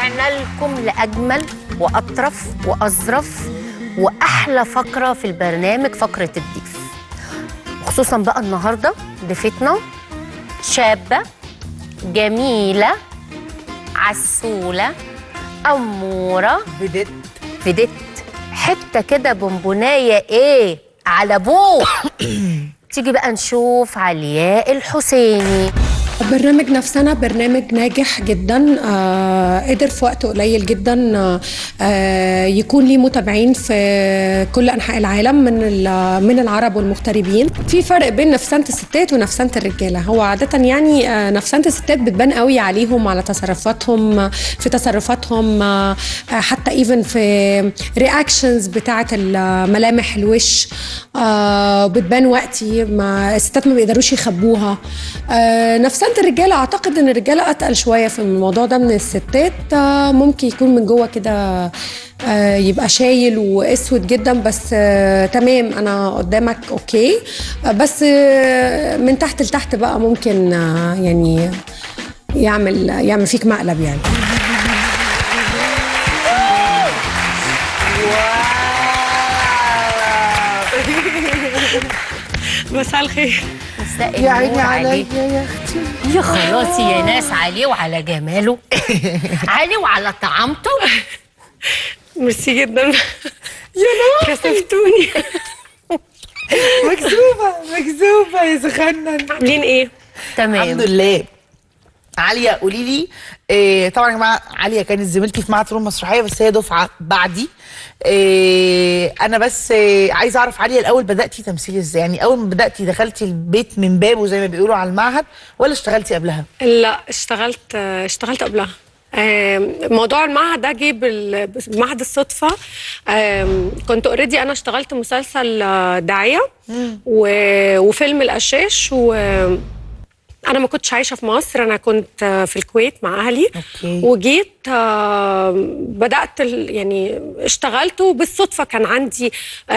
رجعنا لكم لأجمل وأطرف وأظرف وأحلى فقرة في البرنامج فقرة الضيف وخصوصا بقى النهاردة ضيفتنا شابة جميلة عسولة أمورة بدت فدت حتة كده بونبوناية إيه على أبوه تيجي بقى نشوف علياء الحسيني برنامج نفسنا برنامج ناجح جدا آه قدر في وقت قليل جدا آه آه يكون ليه متابعين في كل انحاء العالم من ال- من العرب والمغتربين في فرق بين نفسنه الستات ونفسنه الرجاله هو عاده يعني آه نفسنه الستات بتبان قوي عليهم على تصرفاتهم في تصرفاتهم آه آه، حتى ايفن في رياكشنز بتاعه ملامح الوش آه بتبان وقتي ما الستات ما بيقدروش يخبوها آه نفسنة الرجاله اعتقد ان الرجاله اتقل شويه في الموضوع ده من الستات آه ممكن يكون من جوه كده آه يبقى شايل واسود جدا بس آه تمام انا قدامك اوكي آه بس آه من تحت لتحت بقى ممكن آه يعني يعمل يعمل فيك مقلب يعني مساء الخير مساء يا عيني النور عليا عليك. يا اختي يا خلاص يا ناس عليه وعلى جماله عليه وعلى طعامته ميرسي جدا يا كسفتوني مكذوبه مكذوبه يا سخنن عاملين ايه؟ تمام الحمد لله عالية قولي لي إيه طبعا يا جماعه عالية كانت زميلتي في معهد فنون مسرحيه بس هي دفعه بعدي إيه انا بس إيه عايزه اعرف عالية الاول بداتي تمثيل ازاي يعني اول ما بداتي دخلتي البيت من بابه زي ما بيقولوا على المعهد ولا اشتغلتي قبلها لا اشتغلت اشتغلت قبلها آم، موضوع المعهد ده جه بال- بمعهد الصدفه آم، كنت اوريدي انا اشتغلت مسلسل آه، داعيه و- وفيلم القشاش و انا ما كنتش عايشه في مصر انا كنت آه، في الكويت مع اهلي أوكي. وجيت آه، بدات ال- يعني اشتغلت وبالصدفه كان عندي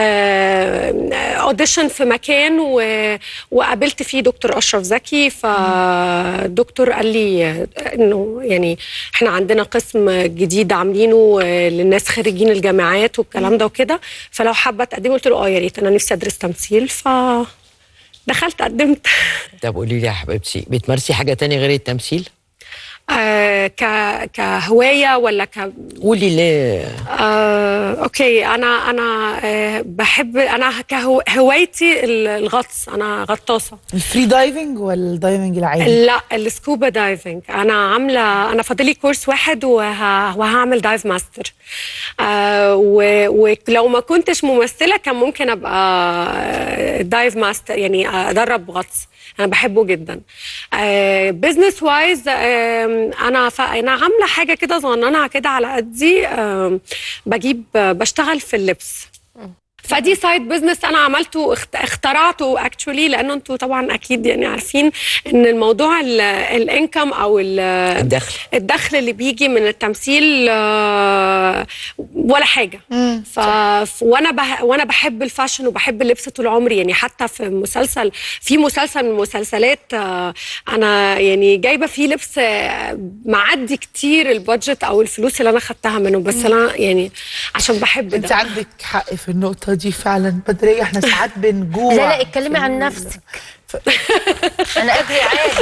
اوديشن في مكان و- وقابلت فيه دكتور اشرف زكي فالدكتور قال لي آه، انه يعني احنا عندنا قسم جديد عاملينه آه، للناس خريجين الجامعات والكلام ده وكده فلو حابه تقدمي قلت له اه يا ريت انا نفسي ادرس تمثيل ف دخلت قدمت طب قولي لي يا حبيبتي بتمارسي حاجة تانية غير التمثيل؟ آه ك كهوايه ولا ك قولي ليه آه، اوكي انا انا آه بحب انا كهوايتي الغطس انا غطاسه الفري دايفنج ولا الدايفنج العادي لا السكوبا دايفنج انا عامله انا فاضلي كورس واحد وه... وهعمل دايف ماستر آه و... ولو ما كنتش ممثله كان ممكن ابقى دايف ماستر يعني ادرب غطس انا بحبه جدا بزنس وايز انا ف... انا عامله حاجه كده صغننه كده على قدي آم، بجيب بشتغل في اللبس فدي سايد بزنس انا عملته اخت- اخترعته اكشولي لانه انتوا طبعا اكيد يعني عارفين ان الموضوع الانكم او ال- الدخل الدخل اللي بيجي من التمثيل آه، ولا حاجه ف... ف- وانا بح... وانا بحب الفاشن وبحب اللبس طول عمري يعني حتى في مسلسل في مسلسل من المسلسلات آه، انا يعني جايبه فيه لبس آه، معدي كتير البادجت او الفلوس اللي انا خدتها منه بس انا يعني عشان بحب انت ده عندك حق في النقطه دي فعلا بدريه احنا ساعات بنجوع لا لا اتكلمي عن نفسك انا اجري عادي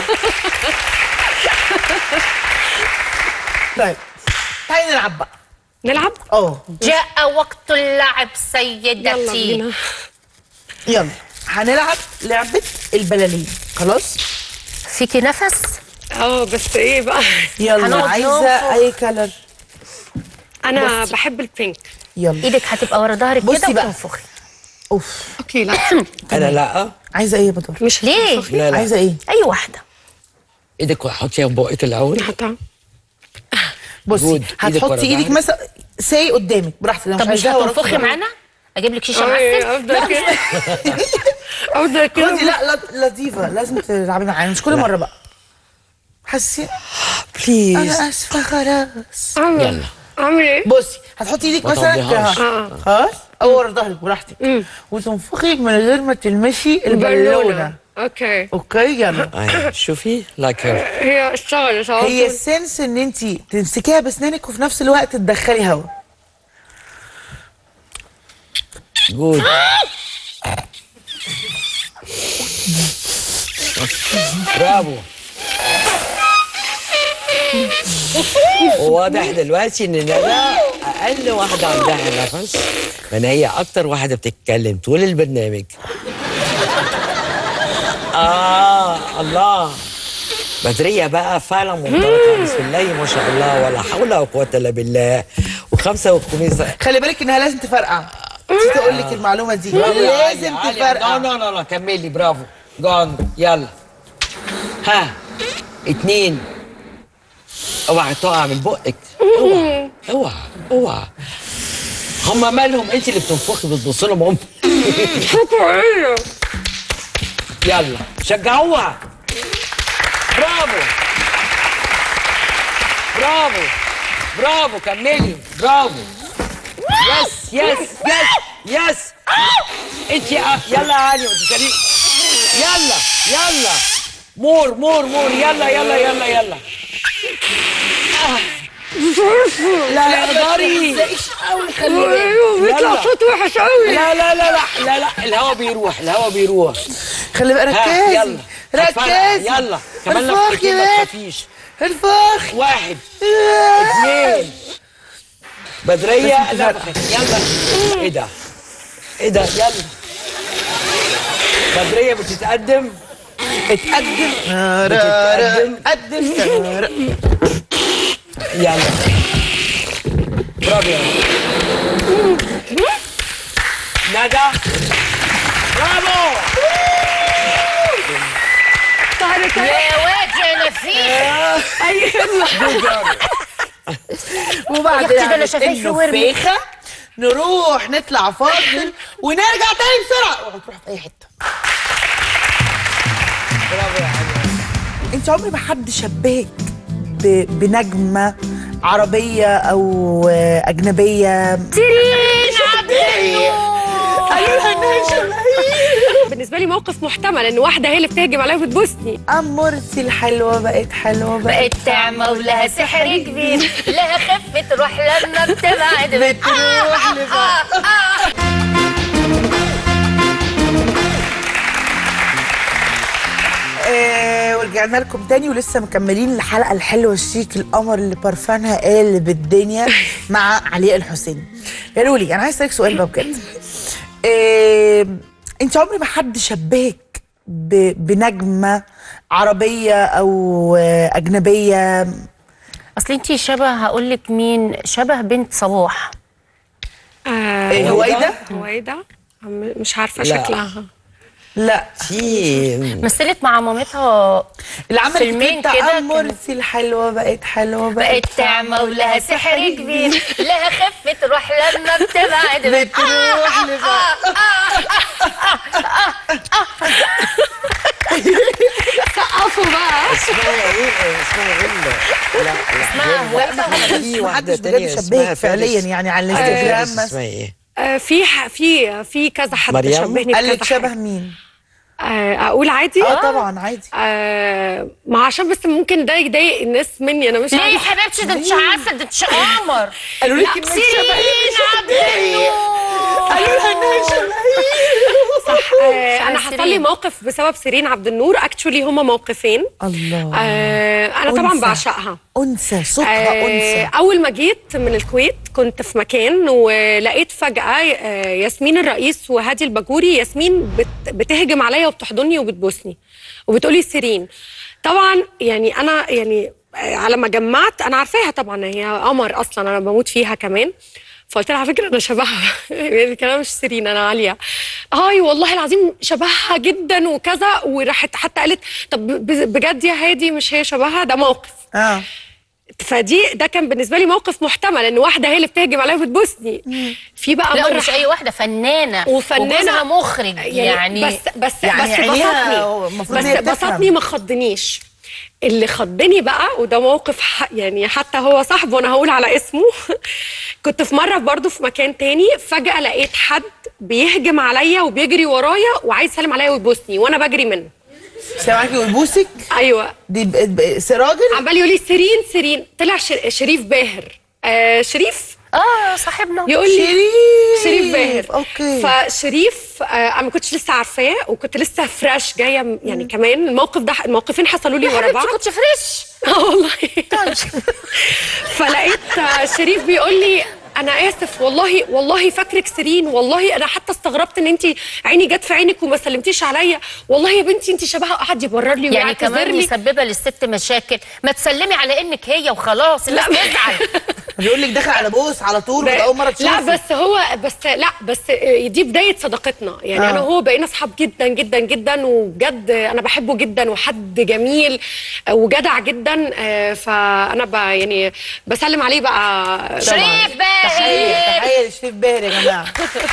طيب تعالي نلعب بقى نلعب اه جاء وقت اللعب يلا سيدتي بينا يلا هنلعب لعبه البلالين خلاص فيكي نفس اه بس ايه بقى يلا هنقعد عايزه ننفخ. اي كلر انا بصي. بحب البينك يلا ايدك هتبقى ورا ظهرك بصي كده بقى. وتنفخي اوف اوكي لا أنا لا عايزه ايه يا بدر مش ليه؟ لا لا عايزه ايه اي واحده إيدك حطيها في بقك الأول حطها بصي جود. إيدك ورا هتحطي ايدك ظهرك. مثلا ساي قدامك براحتك لو طب مش عايزاها وراكي هتنفخي براحتك. معانا اجيب لك شيشه أوي، معسل افضل كده افضل خدي كده لا لا لطيفه لازم تلعبي معانا مش كل مره بقى حسي بليز انا اسفه خلاص عامل يلا عامل ايه؟ بصي هتحطي ايدك ما مثلا توضيهاش. كده. اه خلاص او ورا ظهرك براحتك وتنفخي من غير ما تلمسي البالونه اوكي اوكي يلا أيوة، شوفي لايك هير هي اشتغلت على هي طول. السنس ان انت تمسكيها باسنانك وفي نفس الوقت تدخلي هوا جود برافو وواضح دلوقتي ان ندى اقل واحده عندها نفس من هي اكتر واحده بتتكلم طول البرنامج اه الله بدرية بقى فعلا منطلقة بسم الله ما شاء الله ولا حول ولا قوة إلا بالله وخمسة والخميس خلي بالك انها لازم تفرقع نسيت اقول لك المعلومه دي لازم لا تفرقع لا لا لا كملي برافو جون يلا ها اتنين اوعى تقع من بقك اوعى اوعى اوعى هما مالهم انت اللي بتنفخي بتبص لهم هم شكرا يلا شجعوها برافو برافو برافو كملي برافو يس يس يس يس انت يلا يا علي ما تساليش يلا يلا مور مور مور يلا يلا يلا يلا لا لا قدري ايوه بيطلع يلا. صوت وحش قوي لا لا لا لا لا لا الهوا بيروح الهوا بيروح خلي بالك ها ركزي يلا هتفرقع. ركزي يلا كمان الفخ لفتين يا ما بنت تخافيش الفخ واحد اثنين بدرية بس لا بتفرقع. يلا ايه ده ايه ده يلا بدرية بتتقدم اتقدم بتتقدم. قدم يلا برافو يا ندى. ندى برافو يا واد يا نفيس اي خدمه وبعد يا أختي ده أنا شايفاه ورمي. النفاخه نروح نطلع فاصل ونرجع تاني بسرعه اوعى تروح في اي حته برافو يا حبيبي انت عمري ما حد شبهك ب- بنجمه عربيه او اجنبيه سيرين عبد النور قالوا لها انها شبهي بالنسبه لي موقف محتمل ان واحده هي اللي بتهجم عليا وبتبوسني امورتي الحلوه بقت حلوه بقت بقت تعمى ولها سحر كبير لها خفة روح لما بتبعد بتروح لبعض. آه ورجعنا لكم تاني ولسه مكملين الحلقه الحلوه الشيك القمر اللي برفانها قالب الدنيا مع علياء الحسيني قالوا لي انا عايز اسالك سؤال بقى بجد آه انت عمري ما حد شبهك ب- بنجمه عربيه او آه، اجنبيه اصل انتي شبه هقول لك مين شبه بنت صلاح آه، هويدا هويدا عم- مش عارفه لا. شكلها لا في مثلت مع مامتها اللي عملت فيلمين كده كده كان- امورتي الحلوه بقت حلوه بقت تعمى ولها سحر كبير لها خفة روح لما بتبعد بتروح لبعض. سقفوا بقى اسمها ايه اسمها ايه لا لا اسمها هويدا في واحده محدش بجد تانية شبهك اسمها فعليا فارس. يعني على فارس الانستجرام اسمها مثلا ايه آه، في ح- في في كذا حد مريم؟ شبهني قال لك بكذا شبه حاجة. مين؟ آه، اقول عادي اه طبعا عادي آه ما عشان بس ممكن ده يضايق الناس مني انا مش ليه يا عارفة. حبيبتي ده انت عسل ده انت قمر قالوا لك لا، انك سيرين شبهي عبد النور قالوا لها انها شبهي صح آه انا سيرين. حصل لي موقف بسبب سيرين عبد النور اكشولي هما موقفين الله آه انا طبعا أنثى. بعشقها انثى صوتها آه، انثى اول ما جيت من الكويت كنت في مكان ولقيت فجاه آه، ياسمين الرئيس وهادي الباجوري ياسمين بت- بتهجم عليا وبتحضني وبتبوسني وبتقولي سيرين طبعا يعني انا يعني آه، على ما جمعت انا عارفاها طبعا هي قمر اصلا انا بموت فيها كمان فقلت لها على فكره انا شبهها يعني الكلام مش سيرين انا عاليه هاي والله العظيم شبهها جدا وكذا وراحت حتى قالت طب ب- بجد يا هادي مش هي شبهها ده موقف اه فدي ده كان بالنسبه لي موقف محتمل ان واحده هي اللي بتهجم عليا وبتبوسني في بقى لا مره مش اي واحده فنانه وفنانة. وجوزها مخرج يعني, يعني بس بس يعني بس عينيها بسطني المفروض بس إن هي بتفهم. بسطني ما خضنيش اللي خضني بقى وده موقف ح- يعني حتى هو صاحبه وانا هقول على اسمه كنت في مره برضو في مكان تاني فجاه لقيت حد بيهجم عليا وبيجري ورايا وعايز يسلم عليا ويبوسني وانا بجري منه سامعاكي ويبوسك ايوه دي ب... ب... راجل عمال يقول لي سيرين سيرين طلع شر... شريف باهر آه شريف اه صاحبنا يقول لي شريف شريف باهر اوكي فشريف آه انا ما كنتش لسه عارفاه وكنت لسه فريش جايه م- يعني كمان الموقف ده الموقفين حصلوا لي ورا بعض كنت فريش اه والله فلقيت آه، شريف بيقول لي انا اسف والله والله فاكرك سيرين والله انا حتى استغربت ان انت عيني جت في عينك وما سلمتيش عليا والله يا بنتي انت شبهها قعد يبرر لي يعني ويعتذر كمان لي مسببه للست مشاكل ما تسلمي على انك هي وخلاص الناس لا. تزعل بيقول لك داخل على بوس على طول ب- وده اول مره تشوفه لا بس هو بس لا بس دي بدايه صداقتنا يعني آه. آه. انا وهو بقينا اصحاب جدا جدا جدا وبجد انا بحبه جدا وحد جميل وجدع جدا آه، فانا ب يعني بسلم عليه بقى شريف باهر تحيه تحيه لشريف باهر يا جماعه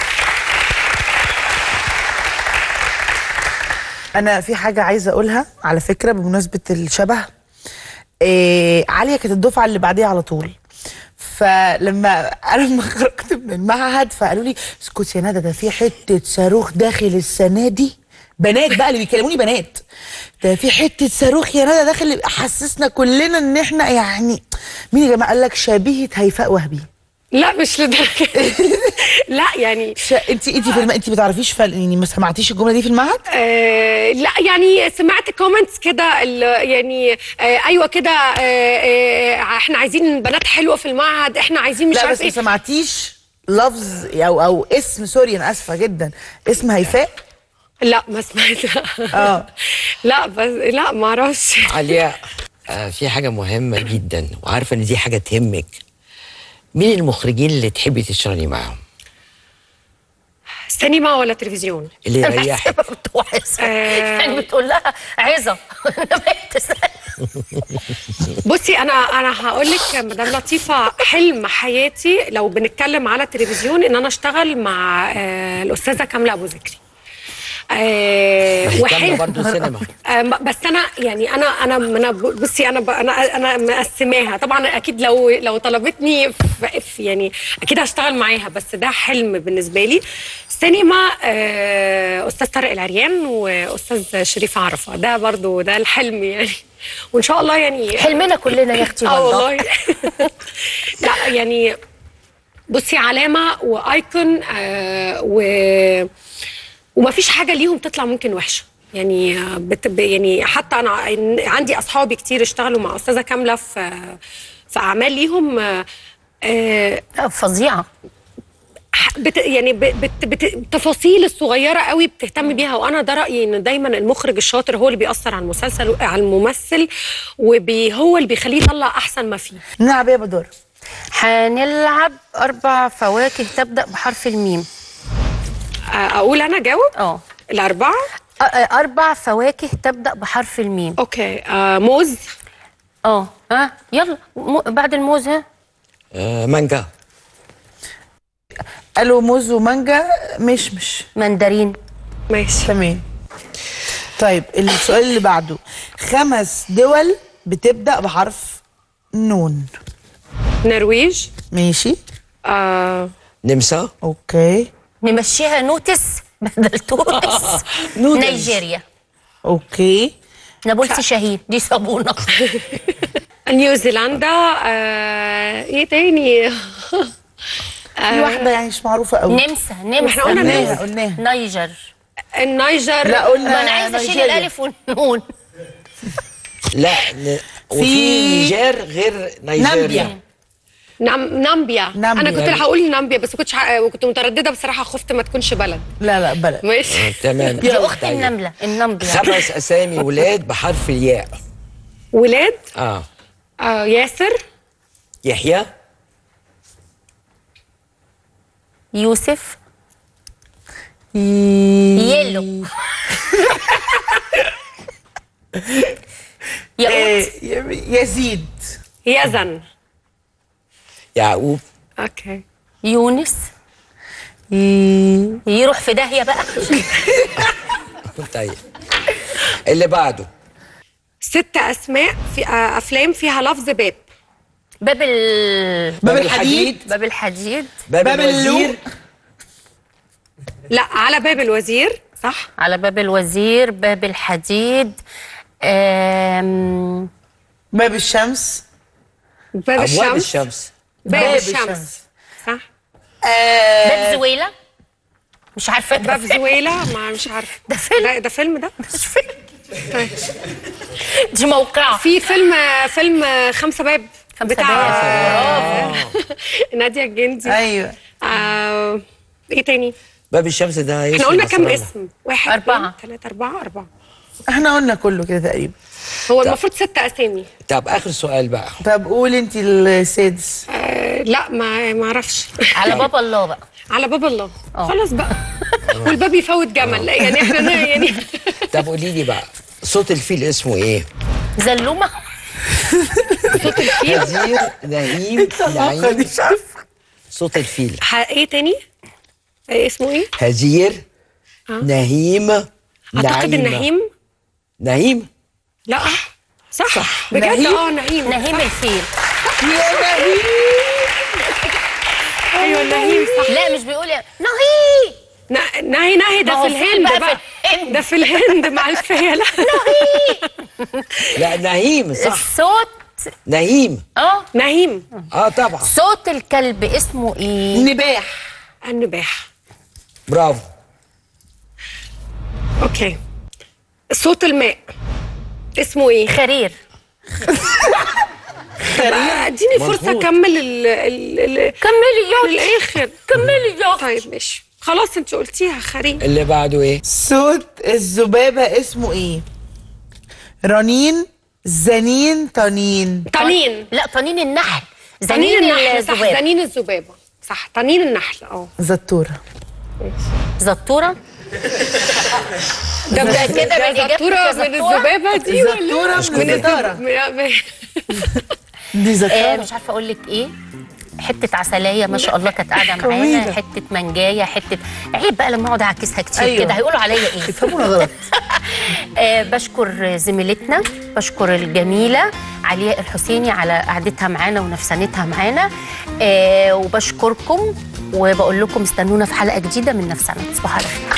انا في حاجه عايزه اقولها على فكره بمناسبه الشبه إيه عليا كانت الدفعه اللي بعديها على طول فلما انا لما خرجت من المعهد فقالوا لي اسكت يا ندى ده في حته صاروخ داخل السنه دي بنات بقى اللي بيكلموني بنات ده في حته صاروخ يا ندى داخل حسسنا كلنا ان احنا يعني مين يا جماعه قال لك شبيهه هيفاء وهبي لا مش لدرجه لا يعني ش... انت انت في الم... انت بتعرفيش فل... يعني ما سمعتيش الجمله دي في المعهد؟ آه لا يعني سمعت كومنتس كده ال- يعني آه ايوه كده آه آه احنا عايزين بنات حلوه في المعهد احنا عايزين مش لا عارف بس ما ايه سمعتيش لفظ او او اسم سوري انا اسفه جدا اسم هيفاء لا ما سمعت اه. لا بس لا ما اعرفش علياء آه في حاجة مهمة جدا وعارفة إن دي حاجة تهمك مين المخرجين اللي تحبي تشتغلي معاهم؟ سينما ولا تلفزيون اللي يريحك بتوع عزة. آه. يعني بتقول لها عزة انما هي بتسأل بصي انا انا هقول لك يا مدام لطيفه حلم حياتي لو بنتكلم على التلفزيون ان انا اشتغل مع آه الاستاذه كامله ابو ذكري آه ما هي كاملة برضه سينما آه، م- بس انا يعني انا انا انا بصي انا ب- انا انا مقسماها طبعا اكيد لو لو طلبتني في في- يعني اكيد هشتغل معاها بس ده حلم بالنسبه لي سينما آه، استاذ طارق العريان واستاذ شريف عرفه ده برضو ده الحلم يعني وان شاء الله يعني حلمنا كلنا يا اختي اه والله والله لا يعني بصي علامه وايكون آه و ومفيش حاجه ليهم تطلع ممكن وحشه يعني آه، بت ب- يعني حتى انا ع- عندي اصحابي كتير اشتغلوا مع استاذه كامله في في اعمال ليهم آه، آه، آه، فظيعه ح- بت يعني ب- بت بت التفاصيل الصغيره قوي بتهتم بيها وانا ده رايي ان دايما المخرج الشاطر هو اللي بيأثر على المسلسل على الممثل وهو اللي بيخليه يطلع احسن ما فيه نلعب ايه يا بدور؟ هنلعب اربع فواكه تبدا بحرف الميم آه، اقول انا جاوب اه الاربعه آه، آه، اربع فواكه تبدا بحرف الميم اوكي آه موز اه ها يلا مو بعد الموز ها آه مانجا قالوا موز ومانجا مشمش مندرين ماشي تمام طيب السؤال اللي بعده خمس دول بتبدا بحرف نون نرويج ماشي آه نمسا اوكي نمشيها نوتس بدل تونس نيجيريا اوكي نابلسي شاهين دي صابونه نيوزيلندا آه ايه تاني في واحده يعني مش معروفه قوي نمسا نمسا إحنا قلنا قلناها نمسا. قلناها نيجر النيجر لا قلنا ما انا عايزه اشيل نيجيريا. الالف والنون لا ن... وفي في- نيجر غير نيجيريا نامبيا. نام نامبيا. نامبيا. انا كنت هقول نامبيا بس كنتش ح- كنت متردده بصراحه خفت ما تكونش بلد لا لا بلد ماشي آه، تمام دي اخت طيب. النمله النمبيا خمس اسامي ولاد بحرف الياء ولاد اه آه ياسر يحيى يوسف يلو ياقوت إيه، يزيد يزن يعقوب اوكي يونس ي- يروح في داهيه بقى طيب اللي بعده ست اسماء في آه افلام فيها لفظ باب باب ال باب الحديد باب الحديد باب, باب الوزير اللوق. لا على باب الوزير صح على باب الوزير باب الحديد آم، باب الشمس باب ابواب الشمس الشمس باب باب الشمس الشمس. صح آه باب زويلة مش عارفة ده باب فيلم. زويلة ما مش عارفه ده فيلم. ده, ده فيلم ده مش فيلم طيب. دي موقعة في فيلم فيلم خمسة باب خمسة بتاع نادية الجندي ايوه آه... ايه تاني؟ باب الشمس ده احنا اسم قلنا كام نصراني. اسم؟ واحد أربعة. اتنين، تلاتة أربعة أربعة احنا قلنا كله كده تقريبا هو المفروض ست أسامي طب اخر سؤال بقى طب قول انت السادس آه لا ما ما اعرفش على باب الله بقى على باب الله اه. خلاص بقى والباب يفوت جمل يعني احنا ن- يعني طب قولي لي بقى صوت الفيل اسمه ايه؟ زلومة هزير نهيم نعيم مش عارفه صوت الفيل ح- ايه تاني؟ إيه اسمه ايه؟ هزير نهيم اعتقد نعيم. النهيم نهيم لا صح, صح. بجد نهيم؟ اه نهيم نهيم صح. الفيل يا نهيم ايوه نهيم صح لا مش بيقول يا نهي ن- نهي نهي ما ده هو في فين الهند بقى بقى في الهند؟ ده في الهند مع الفيلة لا نهيم صح الصوت نهيم اه نهيم اه طبعا صوت الكلب اسمه ايه نباح النباح برافو اوكي صوت الماء اسمه ايه؟ خرير بقى اديني فرصه مظبوط. اكمل ال ال ال كملي يا للاخر كملي يا طيب ماشي خلاص انت قلتيها خريج اللي بعده ايه؟ صوت الذبابه اسمه ايه رنين زنين طنين طنين لا طنين النحل طنين زنين النحل صح الذباب طنين الذبابه صح طنين النحل اه زتوره زطورة ده ده كده ده من إجابة زتورة من زتورة؟ الذبابه دي ولا زتوره من الزتاره من- دي آه زتوره مش عارفه اقول لك ايه حته عسليه ما شاء الله كانت قاعده معانا جميلة. حته منجايه حته عيب بقى لما اقعد اعكسها كتير أيوة. كده هيقولوا عليا ايه يفهمونا غلط آه بشكر زميلتنا بشكر الجميله علياء الحسيني على قعدتها معانا ونفسانتها معانا آه وبشكركم وبقول لكم استنونا في حلقه جديده من نفسنا تصبحوا على خير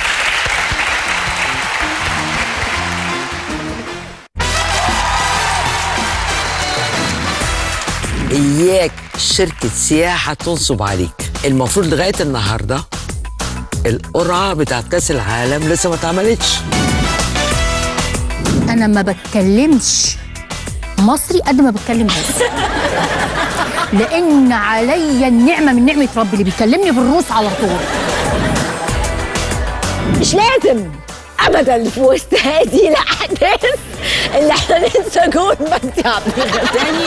اياك شركة سياحة تنصب عليك المفروض لغاية النهاردة القرعة بتاعت كأس العالم لسه ما اتعملتش انا ما بتكلمش مصري قد ما بتكلم روسي لان عليا النعمه من نعمه ربي اللي بيكلمني بالروس على طول مش لازم ابدا في وسط هذه الاحداث اللي احنا لسه جوه الممتع تاني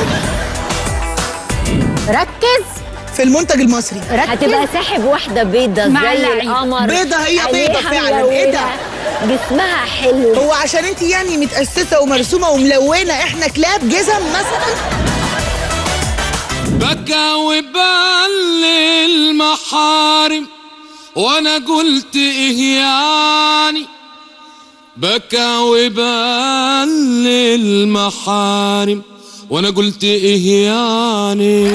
ركز في المنتج المصري ركز هتبقى ساحب واحده بيضه مع زي اللعيب. القمر بيضة هي عينيها بيضة فعلاً. إيه ده؟ ملونة، جسمها حلو هو عشان انت يعني متأسسة ومرسومة وملونة احنا كلاب جزم مثلا بكى وبال المحارم وانا قلت ايه يعني بكى وبال المحارم وانا قلت ايه يعني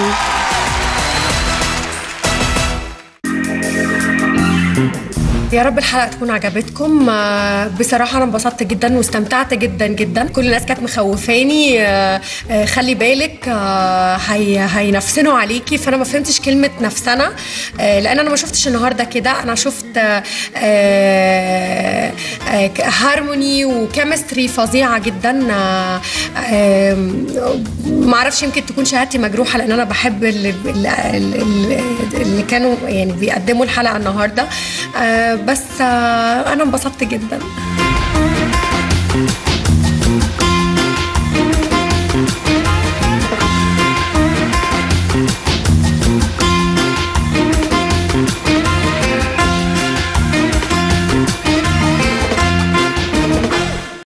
يا رب الحلقه تكون عجبتكم آه، بصراحه انا انبسطت جدا واستمتعت جدا جدا كل الناس كانت مخوفاني آه، آه، خلي بالك آه، هي هينفسنوا عليكي فانا ما فهمتش كلمه نفسنا آه، لان انا ما شفتش النهارده كده انا شفت آه، آه، آه، هارموني وكيمستري فظيعه جدا آه، آه، ما اعرفش يمكن تكون شهادتي مجروحه لان انا بحب اللي, اللي, اللي كانوا يعني بيقدموا الحلقه النهارده آه، بس آه، انا انبسطت جدا